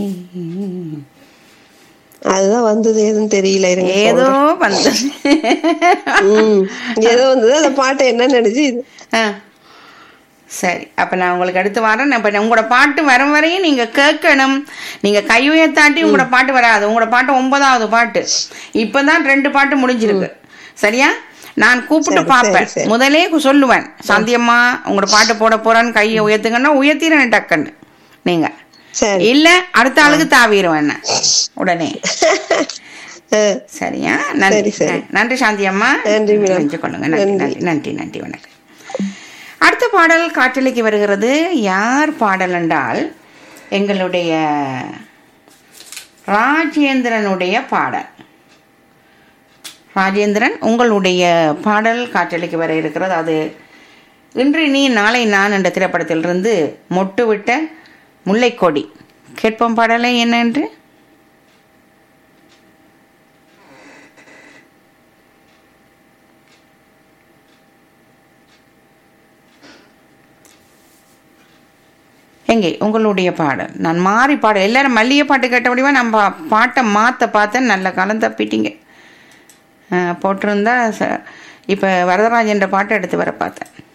அதுதான் வந்தது எதுவும் தெரியல இருங்க ஏதோ சொல்றேன். வந்து ம், ஏதோ வந்தது அந்த பாட்டு என்ன நினைச்சு இது ஆ. சரி அப்ப நான் உங்களுக்கு அடுத்து வரேன் இப்ப நான் உங்களோட பாட்டு வரும் வரையும் நீங்க கேட்கணும் நீங்க கை உயர்த்தாட்டி உங்களோட பாட்டு வராது உங்களோட பாட்டு ஒன்பதாவது பாட்டு இப்பதான் ரெண்டு பாட்டு முடிஞ்சிருக்கு சரியா நான் கூப்பிட்டு சரி, பார்ப்பேன் சரி, சரி. முதலே கு- சொல்லுவேன் சாந்தியம்மா உங்களோட பாட்டு போட போறான்னு கையை உயர்த்துங்கன்னா உயர்த்திறேன் டக்குன்னு நீங்க சரி இல்ல அடுத்த ஆளுக்கு தாவிடுவேன் என்ன உடனே ஆ, சரியா நன்றி சரி, சரி. நன்றி சாந்தி அம்மா நன்றி, மேடம். நன்றி கொள்ளுங்க நன்றி நன்றி. நன்றி நன்றி நன்றி வணக்கம் அடுத்த பாடல் காற்றலைக்கு வருகிறது யார் பாடல் என்றால் எங்களுடைய ராஜேந்திரனுடைய பாடல் ராஜேந்திரன் உங்களுடைய பாடல் காற்றலைக்கு வர இருக்கிறது அது இன்று நீ நாளை நான் என்ற திரைப்படத்திலிருந்து மொட்டு விட்ட முல்லைக்கொடி கேட்போம் பாடலை என்ன என்று எங்கே உங்களுடைய பாடல் நான் மாறி பாடல் எல்லாரும் மல்லிகை பாட்டு கேட்டபடிவா நான் பா பாட்டை மாற்ற பார்த்தேன் நல்ல காலம் தப்பிட்டீங்க ஆ, போட்டிருந்தா ச இப்போ வரதராஜன்ற பாட்டை எடுத்து வர பார்த்தேன்